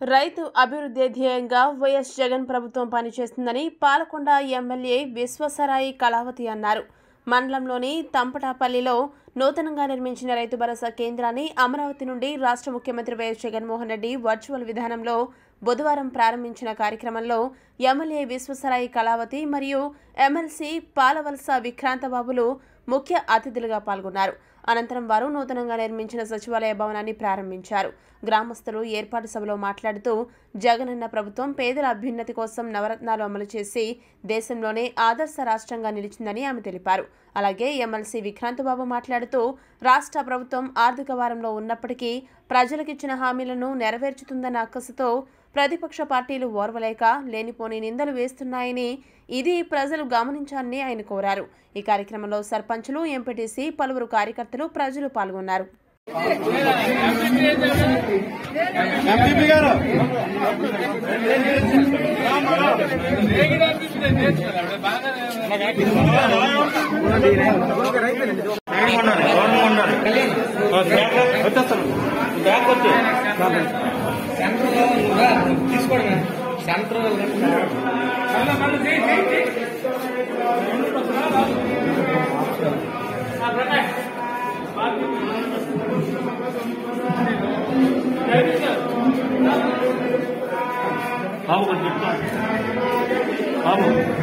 రైతు అభివృద్ధి ధ్యేయంగా వైఎస్ జగన్ ప్రభుత్వం పనిచేస్తుందని పాలకొండ ఎమ్మెల్యే విశ్వసరాయి కళావతి అన్నారు మండలంలోని తంపటాపల్లిలో నూతనంగా నిర్మించిన రైతు భరోసా కేంద్రాన్ని అమరావతి నుండి రాష్ట్ర ముఖ్యమంత్రి వైఎస్ జగన్మోహన్ రెడ్డి వర్చువల్ విధానంలో బుధవారం ప్రారంభించిన కార్యక్రమంలో ఎమ్మెల్యే విశ్వసరాయి కళావతి మరియు ఎమ్మెల్సీ పాలవలస విక్రాంతబాబులు ముఖ్య అతిథులుగా పాల్గొన్నారు అనంతరం వారు నూతనంగా నిర్మించిన సచివాలయ భవనాన్ని ప్రారంభించారు గ్రామస్తులు ఏర్పాటు సభలో మాట్లాడుతూ జగనన్న ప్రభుత్వం పేదల అభ్యున్నతి కోసం నవరత్నాలు అమలు చేసి దేశంలోనే ఆదర్శ రాష్ట్రంగా నిలిచిందని ఆమె తెలిపారు అలాగే ఎమ్మెల్సీ విక్రాంతబాబు మాట్లాడుతూ రాష్ట్ర ప్రభుత్వం ఆర్థిక వారంలో ఉన్నప్పటికీ ప్రజలకిచ్చిన హామీలను నెరవేర్చుతుందన్న అక్కసుతో ప్రతిపక్ష పార్టీలు ఓర్వలేక లేనిపోని నిందలు వేస్తున్నాయని ఇది ప్రజలు గమనించాలని ఆయన కోరారు ఈ కార్యక్రమంలో సర్పంచులు ఎంపీటీసీ పలువురు కార్యకర్తలు ప్రజలు పాల్గొన్నారు ఎంపీపీ గారు ఉండాలి గవర్నమెంట్ ఉండాలి వచ్చేస్తాను బ్యాక్ వచ్చి బాబు కొంచెం చెప్తాను బాబు